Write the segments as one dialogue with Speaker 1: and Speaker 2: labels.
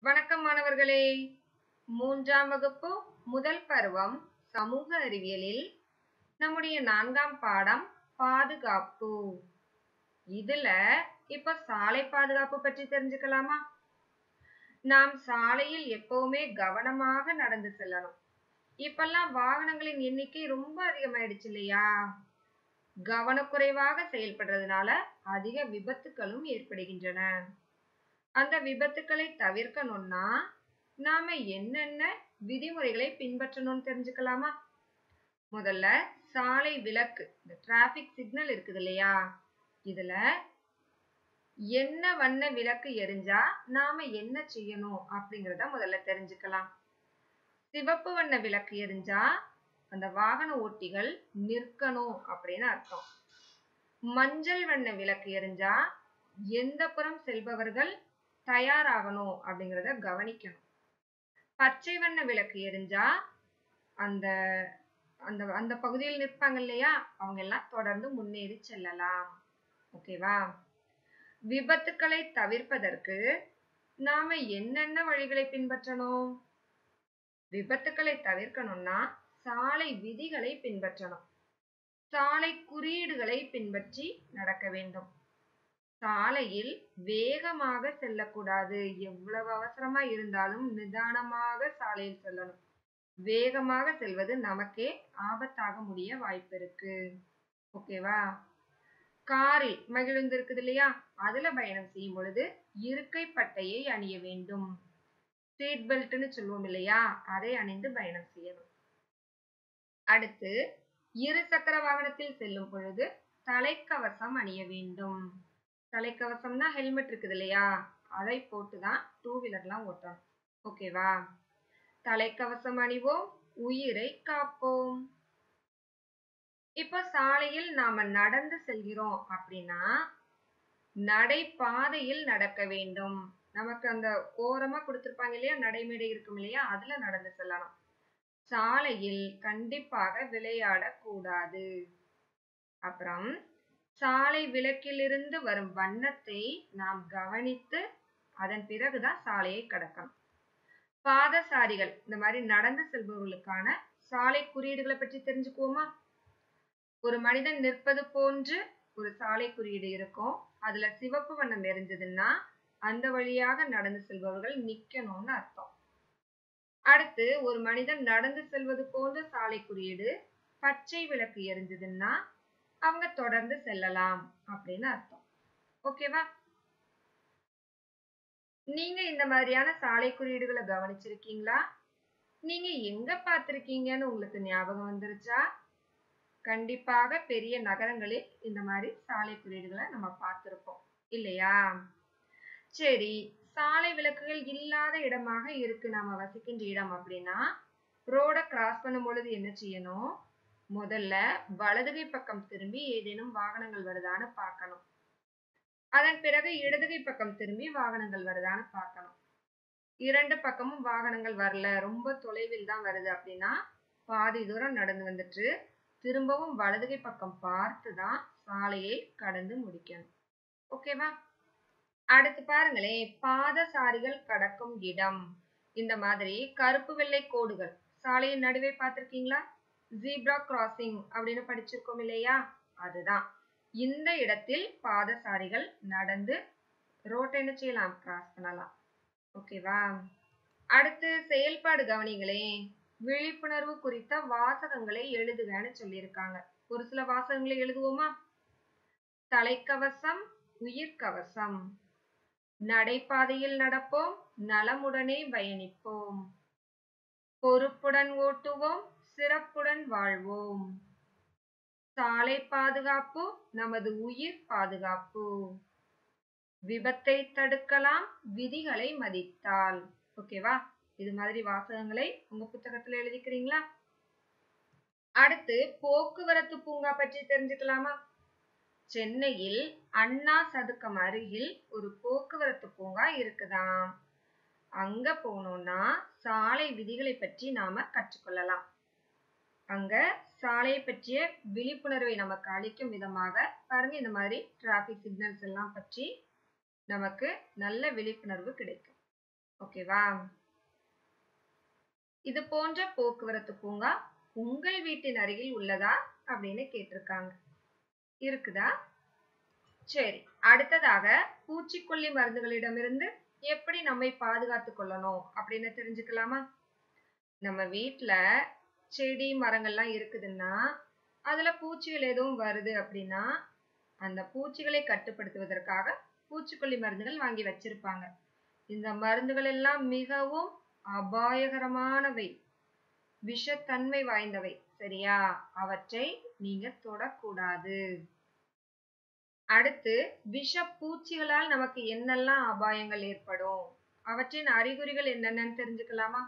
Speaker 1: வணக்கம் மாணவர்களே மூன்றாம் வகுப்பு முதல் பருவம் சமூக அறிவியலில் நம்முடைய நான்காம் பாடம் பாதுகாப்பு இதுல இப்ப சாலை பாதுகாப்பு பற்றி தெரிஞ்சுக்கலாமா நாம் சாலையில் எப்பவுமே கவனமாக நடந்து செல்லணும் இப்பெல்லாம் வாகனங்களின் எண்ணிக்கை ரொம்ப அதிகமாயிடுச்சு இல்லையா கவனக்குறைவாக செயல்படுறதுனால அதிக விபத்துகளும் ஏற்படுகின்றன அந்த விபத்துக்களை தவிர்க்கணும்னா நாம என்னென்ன விதிமுறைகளை பின்பற்றணும்னு தெரிஞ்சுக்கலாமா முதல்ல சாலை விளக்கு இந்த டிராபிக் சிக்னல் இருக்குது இல்லையா இதுல என்ன வண்ண விளக்கு எரிஞ்சா நாம என்ன செய்யணும் அப்படிங்கறத முதல்ல தெரிஞ்சுக்கலாம் சிவப்பு வண்ண விளக்கு எரிஞ்சா அந்த வாகன ஓட்டிகள் நிற்கணும் அப்படின்னு அர்த்தம் மஞ்சள் வண்ண விளக்கு எரிஞ்சா எந்த புறம் செல்பவர்கள் தயாராகணும் அப்படிங்கிறத கவனிக்கணும் பச்சை வண்ண விளக்கு எரிஞ்சா அந்த அந்த அந்த பகுதியில் நிற்பாங்க இல்லையா அவங்க எல்லாம் தொடர்ந்து முன்னேறி செல்லலாம் ஓகேவா விபத்துக்களை தவிர்ப்பதற்கு நாம என்னென்ன வழிகளை பின்பற்றணும் விபத்துக்களை தவிர்க்கணும்னா சாலை விதிகளை பின்பற்றணும் சாலை குறியீடுகளை பின்பற்றி நடக்க வேண்டும் சாலையில் வேகமாக செல்லக்கூடாது எவ்வளவு அவசரமா இருந்தாலும் நிதானமாக சாலையில் செல்லணும் வேகமாக செல்வது நமக்கே ஆபத்தாக முடிய வாய்ப்பு இருக்கு ஓகேவா காரில் மகிழுந்து இருக்குது இல்லையா அதுல பயணம் செய்யும் பொழுது இருக்கை பட்டையை அணிய வேண்டும் சீட் பெல்ட்னு சொல்லுவோம் இல்லையா அதை அணிந்து பயணம் செய்யணும் அடுத்து இரு சக்கர வாகனத்தில் செல்லும் பொழுது தலைக்கவசம் அணிய வேண்டும் தலைக்கவசம்னா ஹெல்மெட் இருக்குது இல்லையா அதை போட்டுதான் டூ வீலர்லாம் ஓட்டணும் ஓகேவா தலைக்கவசம் அணிவோம் உயிரை காப்போம் இப்போ சாலையில் நாம நடந்து செல்கிறோம் அப்படின்னா நடைபாதையில் நடக்க வேண்டும் நமக்கு அந்த ஓரமா கொடுத்திருப்பாங்க இல்லையா நடைமேடை இருக்கும் இல்லையா அதுல நடந்து செல்லணும் சாலையில் கண்டிப்பாக விளையாடக்கூடாது அப்புறம் சாலை விளக்கிலிருந்து வரும் வண்ணத்தை நாம் கவனித்து அதன் பிறகுதான் சாலையை கடக்கணும் பாதசாரிகள் இந்த மாதிரி நடந்து செல்பவர்களுக்கான சாலை குறியீடுகளை பற்றி தெரிஞ்சுக்குவோமா ஒரு மனிதன் நிற்பது போன்று ஒரு சாலை குறியீடு இருக்கும் அதுல சிவப்பு வண்ணம் எரிஞ்சதுன்னா அந்த வழியாக நடந்து செல்பவர்கள் நிக்கணும்னு அர்த்தம் அடுத்து ஒரு மனிதன் நடந்து செல்வது போன்ற சாலை குறியீடு பச்சை விளக்கு எரிஞ்சதுன்னா அவங்க தொடர்ந்து செல்லலாம் அப்படின்னு அர்த்தம் ஓகேவா நீங்க இந்த மாதிரியான சாலை குறியீடுகளை கவனிச்சிருக்கீங்களா நீங்க எங்க பார்த்திருக்கீங்கன்னு உங்களுக்கு ஞாபகம் வந்துருச்சா கண்டிப்பாக பெரிய நகரங்களில் இந்த மாதிரி சாலை குறியீடுகளை நம்ம பார்த்திருப்போம் இல்லையா சரி சாலை விளக்குகள் இல்லாத இடமாக இருக்கு நாம வசிக்கின்ற இடம் அப்படின்னா ரோட கிராஸ் பண்ணும் பொழுது என்ன செய்யணும் முதல்ல வலதுகை பக்கம் திரும்பி ஏதேனும் வாகனங்கள் வருதான்னு பார்க்கணும் அதன் பிறகு இடதுகை பக்கம் திரும்பி வாகனங்கள் வருதான்னு பார்க்கணும் இரண்டு பக்கமும் வாகனங்கள் வரல ரொம்ப தொலைவில் தான் வருது அப்படின்னா பாதி தூரம் நடந்து வந்துட்டு திரும்பவும் வலதுகை பக்கம் பார்த்து தான் சாலையை கடந்து முடிக்கணும் ஓகேவா அடுத்து பாருங்களேன் பாதசாரிகள் கடக்கும் இடம் இந்த மாதிரி கருப்பு வெள்ளை கோடுகள் சாலையின் நடுவே பார்த்திருக்கீங்களா ஜீப்ரா கிராசிங் அப்படின்னு படிச்சிருக்கோம் இல்லையா அதுதான் இந்த இடத்தில் பாதசாரிகள் நடந்து ரோட்டை என்ன செய்யலாம் கிராஸ் பண்ணலாம் ஓகேவா அடுத்து செயல்பாடு கவனிங்களே விழிப்புணர்வு குறித்த வாசகங்களை எழுதுகன்னு சொல்லியிருக்காங்க ஒரு சில வாசகங்களை எழுதுவோமா தலைக்கவசம் உயிர்கவசம் நடைபாதையில் நடப்போம் நலமுடனே பயணிப்போம் பொறுப்புடன் ஓட்டுவோம் சிறப்புடன் வாழ்வோம் சாலை பாதுகாப்பு நமது உயிர் பாதுகாப்பு விபத்தை தடுக்கலாம் விதிகளை மதித்தால் ஓகேவா இது மாதிரி வாசகங்களை உங்க புத்தகத்துல எழுதிக்கிறீங்களா அடுத்து போக்குவரத்து பூங்கா பற்றி தெரிஞ்சுக்கலாமா சென்னையில் அண்ணா சதுக்கம் அருகில் ஒரு போக்குவரத்து பூங்கா இருக்குதாம் அங்க போனோம்னா சாலை விதிகளை பற்றி நாம கற்றுக்கொள்ளலாம் அங்க சாலையை பற்றிய விழிப்புணர்வை நமக்கு அளிக்கும் விதமாக பாருங்க இந்த மாதிரி டிராபிக் சிக்னல்ஸ் எல்லாம் பற்றி நமக்கு நல்ல விழிப்புணர்வு கிடைக்கும் ஓகேவா இது போன்ற போக்குவரத்து பூங்கா உங்கள் வீட்டின் அருகில் உள்ளதா அப்படின்னு கேட்டிருக்காங்க இருக்குதா சரி அடுத்ததாக பூச்சிக்கொல்லி மருந்துகளிடமிருந்து எப்படி நம்மை பாதுகாத்துக் கொள்ளணும் அப்படின்னு தெரிஞ்சுக்கலாமா நம்ம வீட்ல செடி மரங்கள்லாம் இருக்குதுன்னா அதுல பூச்சிகள் எதுவும் வருது அப்படின்னா அந்த பூச்சிகளை கட்டுப்படுத்துவதற்காக பூச்சிக்கொல்லி மருந்துகள் வாங்கி வச்சிருப்பாங்க இந்த மருந்துகள் எல்லாம் மிகவும் அபாயகரமானவை விஷத்தன்மை வாய்ந்தவை சரியா அவற்றை நீங்க தொடக்கூடாது அடுத்து விஷ பூச்சிகளால் நமக்கு என்னெல்லாம் அபாயங்கள் ஏற்படும் அவற்றின் அறிகுறிகள் என்னென்னு தெரிஞ்சுக்கலாமா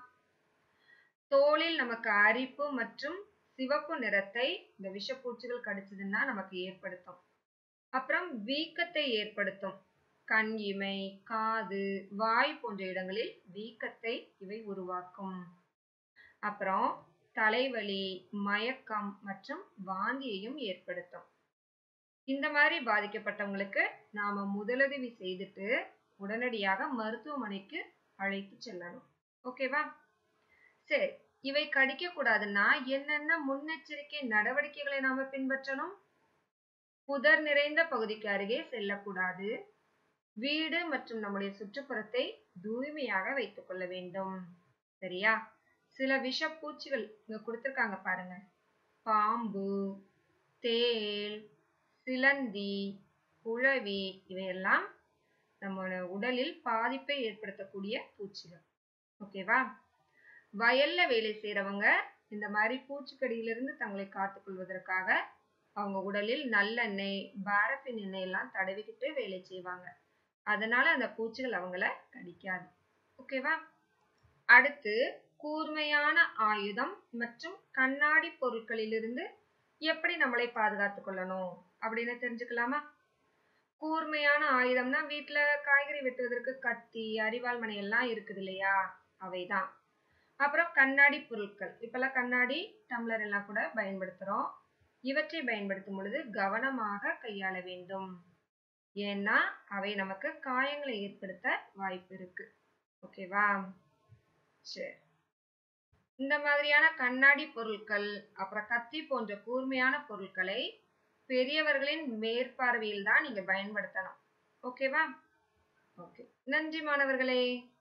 Speaker 1: தோலில் நமக்கு அரிப்பு மற்றும் சிவப்பு நிறத்தை இந்த விஷப்பூச்சிகள் கடிச்சதுன்னா நமக்கு ஏற்படுத்தும் அப்புறம் வீக்கத்தை ஏற்படுத்தும் கண் இமை காது வாய் போன்ற இடங்களில் வீக்கத்தை இவை உருவாக்கும் அப்புறம் தலைவலி மயக்கம் மற்றும் வாந்தியையும் ஏற்படுத்தும் இந்த மாதிரி பாதிக்கப்பட்டவங்களுக்கு நாம முதலுதவி செய்துட்டு உடனடியாக மருத்துவமனைக்கு அழைத்து செல்லணும் ஓகேவா சரி இவை கடிக்க கூடாதுன்னா என்னென்ன முன்னெச்சரிக்கை நடவடிக்கைகளை நாம பின்பற்றணும் புதர் நிறைந்த பகுதிக்கு அருகே செல்லக்கூடாது வீடு மற்றும் நம்முடைய சுற்றுப்புறத்தை தூய்மையாக வைத்துக் கொள்ள வேண்டும் சரியா சில விஷப்பூச்சிகள் இங்க கொடுத்திருக்காங்க பாருங்க பாம்பு தேள் சிலந்தி குழவி இவையெல்லாம் நம்ம உடலில் பாதிப்பை ஏற்படுத்தக்கூடிய பூச்சிகள் ஓகேவா வயல்ல வேலை செய்யறவங்க இந்த மாதிரி பூச்சிக்கடியிலிருந்து தங்களை காத்துக் கொள்வதற்காக அவங்க உடலில் நல்லெண்ணெய் பாரபின் எண்ணெய் எல்லாம் தடவிக்கிட்டு வேலை செய்வாங்க அதனால அந்த பூச்சிகள் அவங்கள கடிக்காது ஓகேவா அடுத்து கூர்மையான ஆயுதம் மற்றும் கண்ணாடி பொருட்களிலிருந்து எப்படி நம்மளை பாதுகாத்துக் கொள்ளணும் அப்படின்னு தெரிஞ்சுக்கலாமா கூர்மையான ஆயுதம்னா வீட்டுல காய்கறி வெட்டுவதற்கு கத்தி அரிவாள் மனை எல்லாம் இருக்குது இல்லையா அவைதான் அப்புறம் கண்ணாடி பொருட்கள் இப்பெல்லாம் கண்ணாடி டம்ளர் எல்லாம் கூட பயன்படுத்துறோம் இவற்றை பயன்படுத்தும் பொழுது கவனமாக கையாள வேண்டும் ஏன்னா அவை நமக்கு காயங்களை ஏற்படுத்த வாய்ப்பு இருக்கு ஓகேவா சரி இந்த மாதிரியான கண்ணாடி பொருட்கள் அப்புறம் கத்தி போன்ற கூர்மையான பொருட்களை பெரியவர்களின் மேற்பார்வையில் தான் நீங்க பயன்படுத்தணும் ஓகேவா ஓகே நன்றி மாணவர்களே